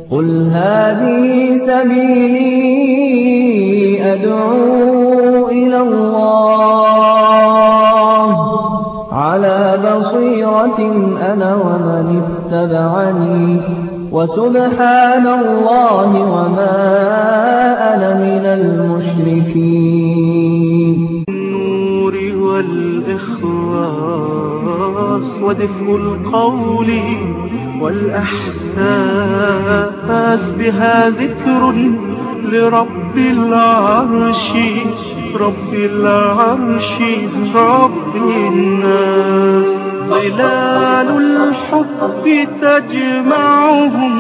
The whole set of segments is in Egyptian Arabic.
قل هذه سبيلي أدعو إلى الله على بصيرة أنا ومن اتبعني وسبحان الله وما أنا من المشركين النور والإخلاص ودفء القول والأحساس بها ذكر لرب العرش رب العرش رب الناس ظلال الحب تجمعهم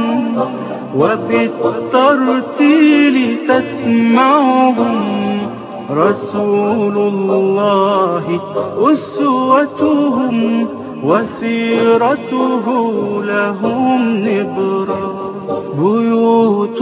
وبالترتيل تسمعهم رسول الله أسوتهم وسيرته لهم نبراس بيوت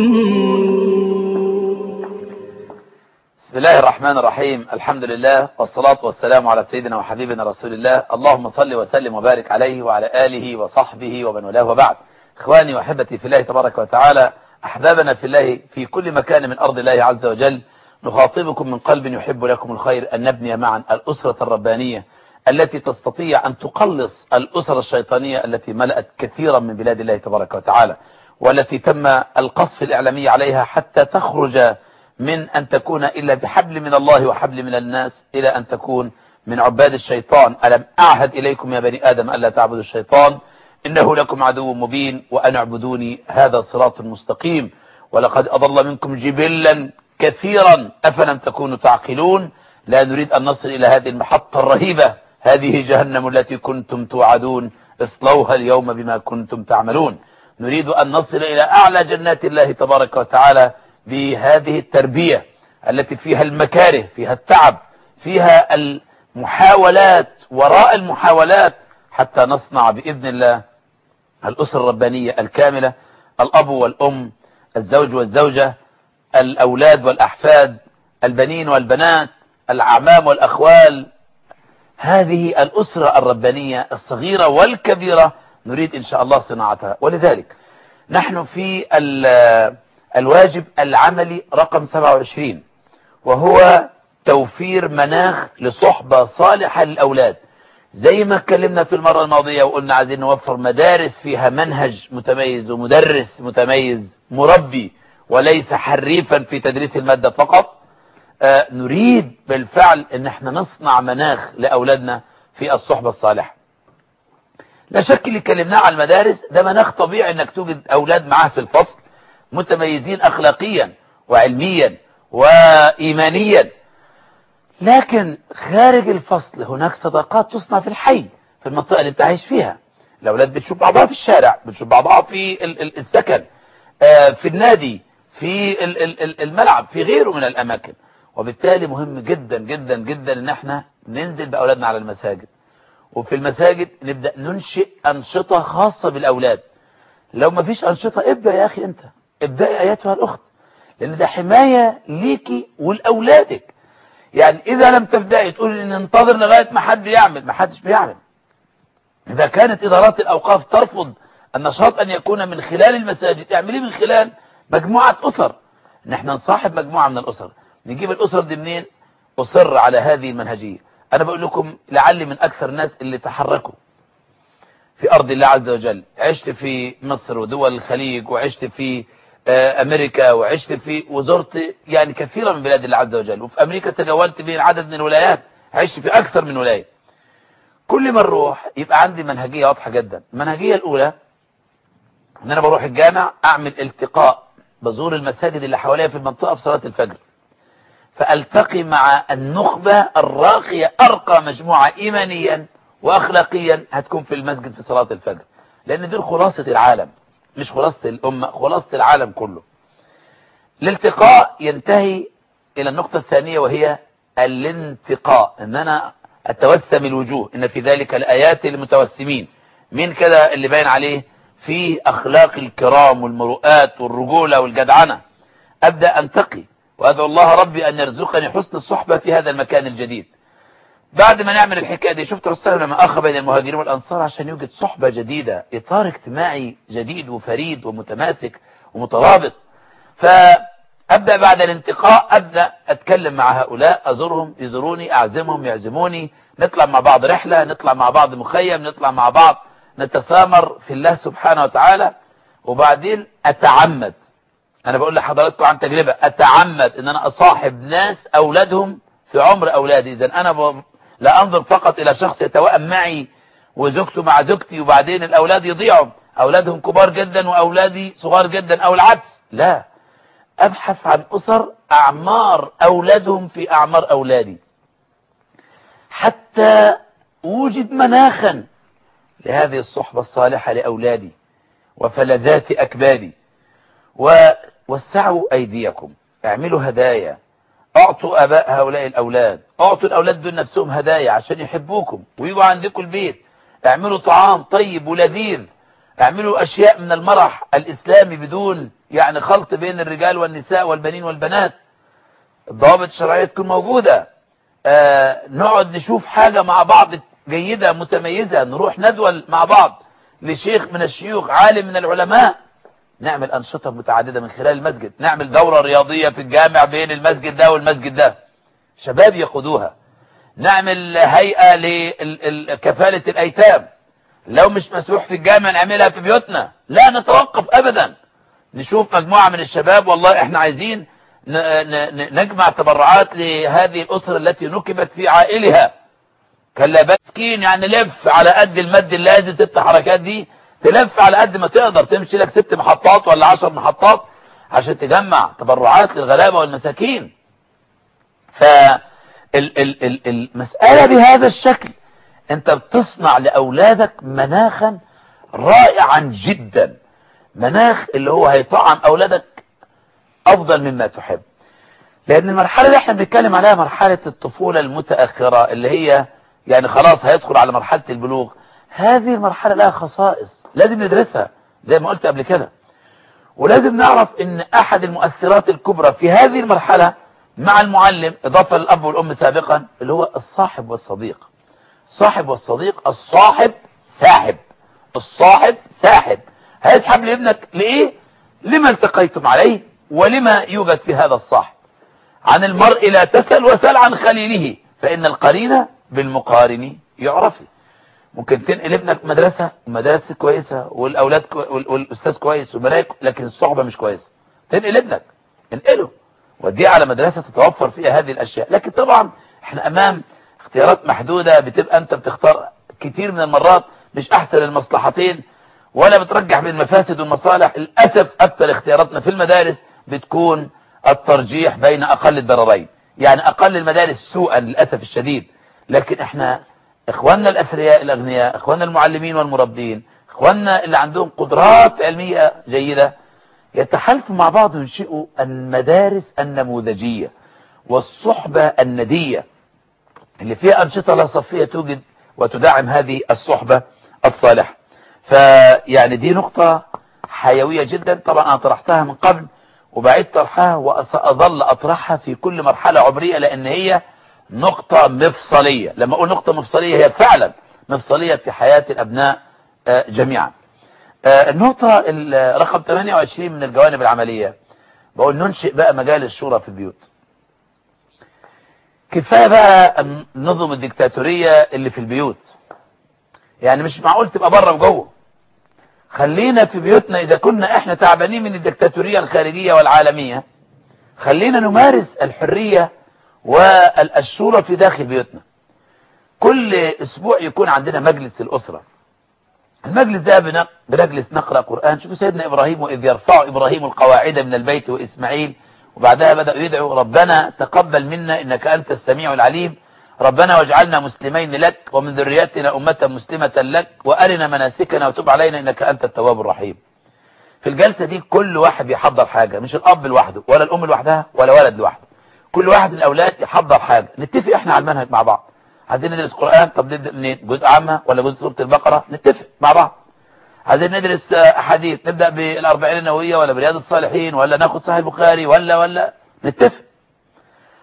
بسم الله الرحمن الرحيم الحمد لله والصلاة والسلام على سيدنا وحبيبنا رسول الله اللهم صل وسلم وبارك عليه وعلى آله وصحبه ومن والاه وبعد إخواني وأحبتي في الله تبارك وتعالى أحبابنا في الله في كل مكان من أرض الله عز وجل نخاطبكم من قلب يحب لكم الخير أن نبني معا الأسرة الربانية التي تستطيع أن تقلص الأسرة الشيطانية التي ملأت كثيرا من بلاد الله تبارك وتعالى والتي تم القصف الإعلامي عليها حتى تخرج من أن تكون إلا بحبل من الله وحبل من الناس إلى أن تكون من عباد الشيطان ألم أعهد إليكم يا بني آدم ألا تعبدوا الشيطان إنه لكم عدو مبين وأن اعبدوني هذا صراط مستقيم ولقد أضل منكم جبلا كثيرا أفلم تكونوا تعقلون لا نريد أن نصل إلى هذه المحطة الرهيبة هذه جهنم التي كنتم توعدون اصلوها اليوم بما كنتم تعملون نريد أن نصل إلى أعلى جنات الله تبارك وتعالى بهذه التربية التي فيها المكاره فيها التعب فيها المحاولات وراء المحاولات حتى نصنع بإذن الله الأسرة الربانية الكاملة الأب والأم الزوج والزوجة الأولاد والأحفاد البنين والبنات الأعمام والأخوال هذه الأسرة الربانية الصغيرة والكبيرة نريد إن شاء الله صناعتها ولذلك نحن في الواجب العملي رقم 27 وهو توفير مناخ لصحبة صالحة للأولاد زي ما اتكلمنا في المرة الماضية وقلنا عايزين نوفر مدارس فيها منهج متميز ومدرس متميز مربي وليس حريفا في تدريس المادة فقط آه نريد بالفعل ان احنا نصنع مناخ لأولادنا في الصحبة الصالحة لا شك اللي اتكلمناه على المدارس ده مناخ طبيعي انك توجد اولاد معاه في الفصل متميزين اخلاقيا وعلميا وايمانيا لكن خارج الفصل هناك صداقات تصنع في الحي في المنطقة اللي انت عايش فيها الاولاد بتشوف بعضها في الشارع بتشوف بعضها في السكن في النادي في الملعب في غيره من الاماكن وبالتالي مهم جدا جدا جدا ان احنا ننزل باولادنا على المساجد وفي المساجد نبدأ ننشئ انشطة خاصة بالاولاد لو ما فيش انشطة ابدأ يا اخي انت ابدأ يا ايتها الاخت لان ده حماية ليكي ولاولادك يعني اذا لم تبدأي تقول ان ننتظر لغاية ما حد يعمل ما حدش بيعمل اذا كانت ادارات الاوقاف ترفض النشاط ان يكون من خلال المساجد اعمليه من خلال مجموعة اسر ان احنا نصاحب مجموعة من الاسر نجيب الاسر دي منين اصر على هذه المنهجية انا بقول لكم لعلي من اكثر الناس اللي تحركوا في ارض الله عز وجل عشت في مصر ودول الخليج وعشت في امريكا وعشت في وزرت يعني كثيرا من بلاد الله عز وجل وفي امريكا تجولت في عدد من الولايات عشت في اكثر من ولاية كل ما نروح يبقى عندي منهجية واضحة جدا المنهجية الاولى ان انا بروح الجامع اعمل التقاء بزور المساجد اللي حواليا في المنطقة في صلاة الفجر فالتقي مع النخبة الراقية ارقى مجموعة ايمانيا واخلاقيا هتكون في المسجد في صلاة الفجر لان دول خلاصة العالم مش خلاصة الامة خلاصة العالم كله الالتقاء ينتهي الى النقطة الثانية وهي الانتقاء ان انا اتوسم الوجوه ان في ذلك الايات للمتوسمين مين كده اللي باين عليه في اخلاق الكرام والمروءات والرجولة والجدعنة ابدأ انتقي وادعو الله ربي ان يرزقني حسن الصحبة في هذا المكان الجديد بعد ما نعمل الحكاية دي شفت الرسول لما أخى بين المهاجرين والأنصار عشان يوجد صحبة جديدة إطار اجتماعي جديد وفريد ومتماسك ومترابط فأبدأ بعد الانتقاء أبدأ أتكلم مع هؤلاء أزورهم يزوروني أعزمهم يعزموني نطلع مع بعض رحلة نطلع مع بعض مخيم نطلع مع بعض نتسامر في الله سبحانه وتعالى وبعدين أتعمد أنا بقول لحضراتكم عن تجربة أتعمد أن أنا أصاحب ناس أولادهم في عمر أولادي إذا أنا ب... لا أنظر فقط إلى شخص يتوأم معي وزوجته مع زوجتي وبعدين الأولاد يضيعوا أولادهم كبار جدا وأولادي صغار جدا أو العكس لا أبحث عن أسر أعمار أولادهم في أعمار أولادي حتى أوجد مناخا لهذه الصحبة الصالحة لأولادي وفلذات أكبادي ووسعوا أيديكم اعملوا هدايا اعطوا اباء هؤلاء الاولاد اعطوا الاولاد دول نفسهم هدايا عشان يحبوكم ويجوا عندكم البيت اعملوا طعام طيب ولذيذ اعملوا اشياء من المرح الاسلامي بدون يعني خلط بين الرجال والنساء والبنين والبنات الضوابط الشرعية تكون موجودة آه نقعد نشوف حاجة مع بعض جيدة متميزة نروح ندول مع بعض لشيخ من الشيوخ عالم من العلماء نعمل أنشطة متعددة من خلال المسجد نعمل دورة رياضية في الجامع بين المسجد ده والمسجد ده شباب يقودوها نعمل هيئة لكفالة الأيتام لو مش مسروح في الجامع نعملها في بيوتنا لا نتوقف أبدا نشوف مجموعة من الشباب والله احنا عايزين نجمع تبرعات لهذه الأسرة التي نكبت في عائلها كلا مسكين يعني لف على قد المد اللازم ست حركات دي تلف على قد ما تقدر تمشي لك ست محطات ولا عشر محطات عشان تجمع تبرعات للغلابة والمساكين فالمسألة بهذا الشكل انت بتصنع لأولادك مناخا رائعا جدا مناخ اللي هو هيطعم أولادك أفضل مما تحب لأن المرحلة اللي احنا بنتكلم عليها مرحلة الطفولة المتأخرة اللي هي يعني خلاص هيدخل على مرحلة البلوغ هذه المرحلة لها خصائص لازم ندرسها زي ما قلت قبل كده ولازم نعرف ان احد المؤثرات الكبرى في هذه المرحلة مع المعلم اضافة للاب والام سابقا اللي هو الصاحب والصديق الصاحب والصديق الصاحب ساحب الصاحب ساحب هيسحب لابنك لايه لما التقيتم عليه ولما يوجد في هذا الصاحب عن المرء لا تسأل وسل عن خليله فإن القرين بالمقارن يعرف ممكن تنقل ابنك مدرسة مدرسة كويسة والأولاد كو... والأستاذ كويس والملاك لكن الصحبة مش كويسة تنقل ابنك انقله وديه على مدرسة تتوفر فيها هذه الأشياء لكن طبعا احنا أمام اختيارات محدودة بتبقى أنت بتختار كتير من المرات مش أحسن المصلحتين ولا بترجح بين المفاسد والمصالح للأسف أكثر اختياراتنا في المدارس بتكون الترجيح بين أقل الضررين يعني أقل المدارس سوءا للأسف الشديد لكن احنا اخواننا الاثرياء الاغنياء اخواننا المعلمين والمربين اخواننا اللي عندهم قدرات علمية جيدة يتحالفوا مع بعض وينشئوا المدارس النموذجية والصحبة الندية اللي فيها أنشطة لا صفية توجد وتدعم هذه الصحبة الصالحة فيعني دي نقطة حيوية جدا طبعا أنا طرحتها من قبل وبعيد طرحها وسأظل أطرحها في كل مرحلة عمرية لأن هي نقطة مفصلية لما أقول نقطة مفصلية هي فعلا مفصلية في حياة الأبناء جميعا النقطة رقم 28 من الجوانب العملية بقول ننشئ بقى مجالس شورى في البيوت كفاية بقى النظم الديكتاتورية اللي في البيوت يعني مش معقول تبقى بره وجوه خلينا في بيوتنا إذا كنا احنا تعبانين من الديكتاتورية الخارجية والعالمية خلينا نمارس الحرية والشورى في داخل بيوتنا كل اسبوع يكون عندنا مجلس الاسرة المجلس ده بنجلس نقرأ قرآن شوفوا سيدنا ابراهيم واذ يرفع ابراهيم القواعد من البيت واسماعيل وبعدها بدأ يدعو ربنا تقبل منا انك انت السميع العليم ربنا واجعلنا مسلمين لك ومن ذريتنا امة مسلمة لك وارنا مناسكنا وتب علينا انك انت التواب الرحيم في الجلسة دي كل واحد بيحضر حاجة مش الاب لوحده ولا الام لوحدها ولا ولد لوحده كل واحد من الاولاد يحضر حاجة نتفق احنا على المنهج مع بعض عايزين ندرس قرآن طب نبدأ منين جزء عامة ولا جزء سورة البقرة نتفق مع بعض عايزين ندرس احاديث نبدأ بالاربعين النووية ولا برياض الصالحين ولا ناخد صحيح البخاري ولا ولا نتفق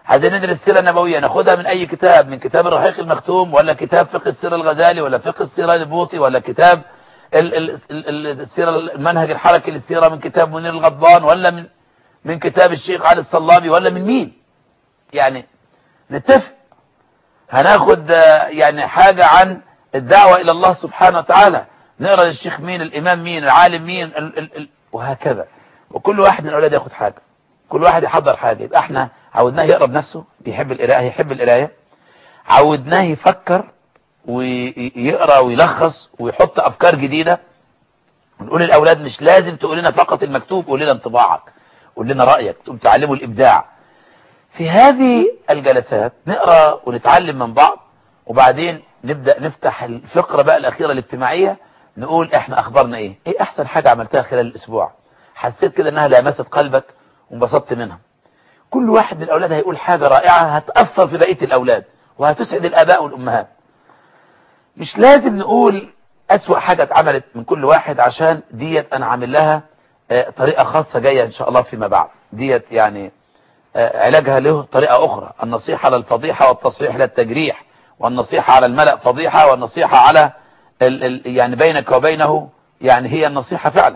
عايزين ندرس السيرة النبوية ناخدها من أي كتاب من كتاب الرحيق المختوم ولا كتاب فقه السيرة الغزالي ولا فقه السيرة البوطي ولا كتاب ال- ال- ال- السيرة المنهج الحركي للسيرة من كتاب منير الغضبان ولا من من كتاب الشيخ علي الصلابي ولا من مين يعني نتفق هناخد آه، يعني حاجة عن الدعوة إلى الله سبحانه وتعالى نقرأ للشيخ مين الإمام مين العالم مين ال ال ال وهكذا وكل واحد من الأولاد ياخد حاجة كل واحد يحضر حاجة يبقى احنا عودناه يقرأ بنفسه بيحب القراءة يحب القراية عودناه يفكر ويقرأ ويلخص ويحط أفكار جديدة ونقول للأولاد مش لازم تقول لنا فقط المكتوب قول لنا انطباعك قول لنا رأيك تقوم تعلموا الإبداع في هذه الجلسات نقرأ ونتعلم من بعض وبعدين نبدأ نفتح الفقرة بقى الأخيرة الاجتماعية نقول احنا أخبارنا ايه ايه أحسن حاجة عملتها خلال الأسبوع حسيت كده انها لامست قلبك وانبسطت منها كل واحد من الأولاد هيقول حاجة رائعة هتأثر في بقية الأولاد وهتسعد الآباء والأمهات مش لازم نقول أسوأ حاجة اتعملت من كل واحد عشان ديت أنا عامل لها آه، طريقة خاصة جاية إن شاء الله فيما بعد ديت يعني آه، علاجها له طريقة أخرى النصيحة للفضيحة والتصحيح للتجريح والنصيحة على الملأ فضيحة والنصيحة على ال ال يعني بينك وبينه يعني هي النصيحة فعلا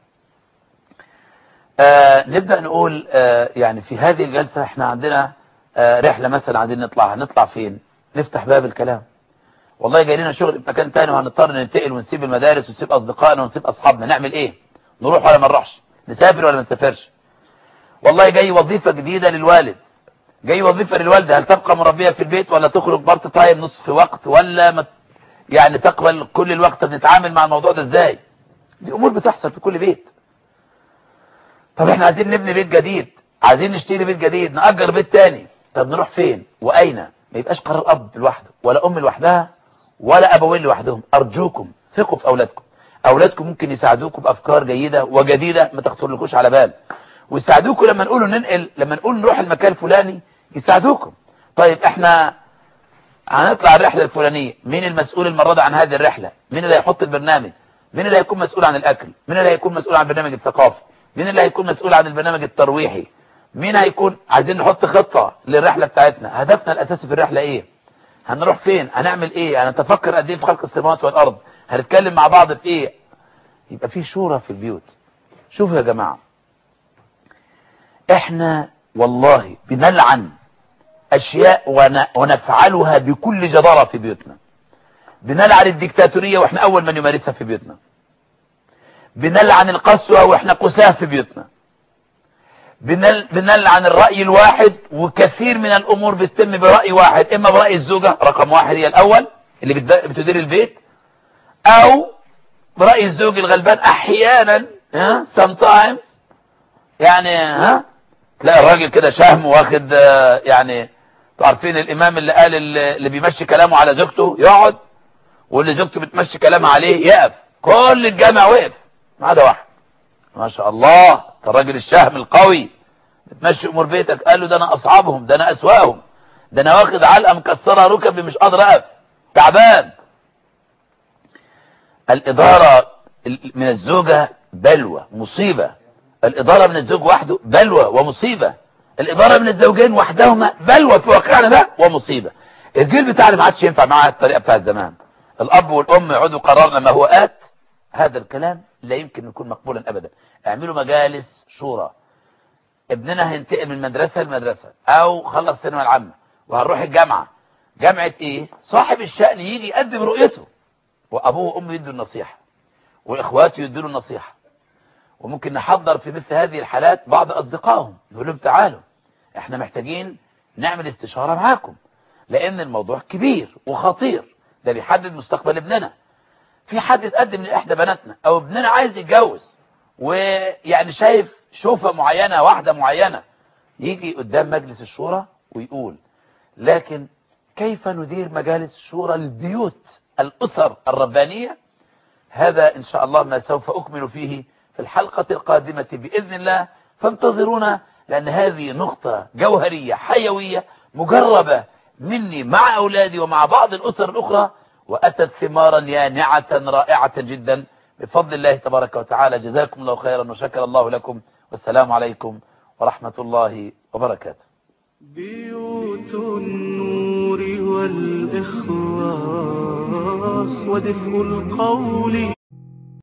آه نبدأ نقول آه يعني في هذه الجلسة احنا عندنا آه رحلة مثلا عايزين نطلعها نطلع فين نفتح باب الكلام والله جاي لنا شغل في مكان تاني وهنضطر ننتقل ونسيب المدارس ونسيب أصدقائنا ونسيب أصحابنا نعمل ايه نروح ولا ما نروحش نسافر ولا ما نسافرش والله جاي وظيفة جديدة للوالد جاي وظيفة للوالدة هل تبقى مربية في البيت ولا تخرج بارت تايم نصف وقت ولا ما يعني تقبل كل الوقت بنتعامل مع الموضوع ده ازاي دي امور بتحصل في كل بيت طب احنا عايزين نبني بيت جديد عايزين نشتري بيت جديد نأجر بيت تاني طب نروح فين واين ما يبقاش قرار اب لوحده ولا ام لوحدها ولا ابوين لوحدهم ارجوكم ثقوا في اولادكم اولادكم ممكن يساعدوكم بافكار جيدة وجديدة ما تخطرلكوش على بال ويساعدوكم لما نقولوا ننقل لما نقول نروح المكان الفلاني يساعدوكم طيب احنا هنطلع الرحلة الفلانية مين المسؤول المرة دي عن هذه الرحلة مين اللي هيحط البرنامج مين اللي هيكون مسؤول عن الاكل مين اللي هيكون مسؤول عن البرنامج الثقافي مين اللي هيكون مسؤول عن البرنامج الترويحي مين هيكون عايزين نحط خطة للرحلة بتاعتنا هدفنا الاساسي في الرحلة ايه هنروح فين هنعمل ايه هنتفكر قد ايه في خلق السماوات والارض هنتكلم مع بعض في ايه يبقى في شورى في البيوت شوفوا يا جماعة احنا والله بنلعن اشياء ون- ونفعلها بكل جدارة في بيوتنا بنلعن الديكتاتورية واحنا اول من يمارسها في بيوتنا بنلعن القسوة واحنا قساه في بيوتنا بنل... بنلعن الرأي الواحد وكثير من الامور بتتم برأي واحد اما برأي الزوجة رقم واحد هي الاول اللي بتد- بتدير البيت او برأي الزوج الغلبان احيانا ها sometimes يعني ها تلاقي الراجل كده شهم واخد آه، يعني انتوا عارفين الامام اللي قال اللي اللي بيمشي كلامه على زوجته يقعد واللي زوجته بتمشي كلامها عليه يقف كل الجامع وقف ما عدا واحد ما شاء الله ده الراجل الشهم القوي بتمشي امور بيتك قال له ده انا اصعبهم ده انا اسواهم ده انا واخد علقه مكسره ركبي مش قادر اقف تعبان الاداره ال- من الزوجه بلوى مصيبه الإدارة من الزوج وحده بلوى ومصيبة الإدارة من الزوجين وحدهما بلوى في واقعنا ده ومصيبة الجيل بتاعنا ما عادش ينفع معاه الطريقة بتاعت زمان الأب والأم يقعدوا قررنا ما هو آت هذا الكلام لا يمكن يكون مقبولا أبدا اعملوا مجالس شورى ابننا هينتقل من مدرسة لمدرسة أو خلص الثانوية العامة وهنروح الجامعة جامعة إيه صاحب الشأن يجي يقدم رؤيته وأبوه وأمه يدوا النصيحة وإخواته يدوا له النصيحة وممكن نحضر في مثل هذه الحالات بعض أصدقائهم نقول لهم تعالوا احنا محتاجين نعمل استشارة معاكم لأن الموضوع كبير وخطير ده بيحدد مستقبل ابننا في حد اتقدم لإحدى بناتنا أو ابننا عايز يتجوز ويعني شايف شوفة معينة واحدة معينة يجي قدام مجلس الشورى ويقول لكن كيف ندير مجالس الشورى البيوت الأسر الربانية هذا إن شاء الله ما سوف أكمل فيه في الحلقة القادمة بإذن الله فانتظرونا لأن هذه نقطة جوهرية حيوية مجربة مني مع أولادي ومع بعض الأسر الأخرى وأتت ثمارا يانعة رائعة جدا بفضل الله تبارك وتعالى جزاكم الله خيرا وشكر الله لكم والسلام عليكم ورحمة الله وبركاته بيوت النور والإخلاص ودفء القول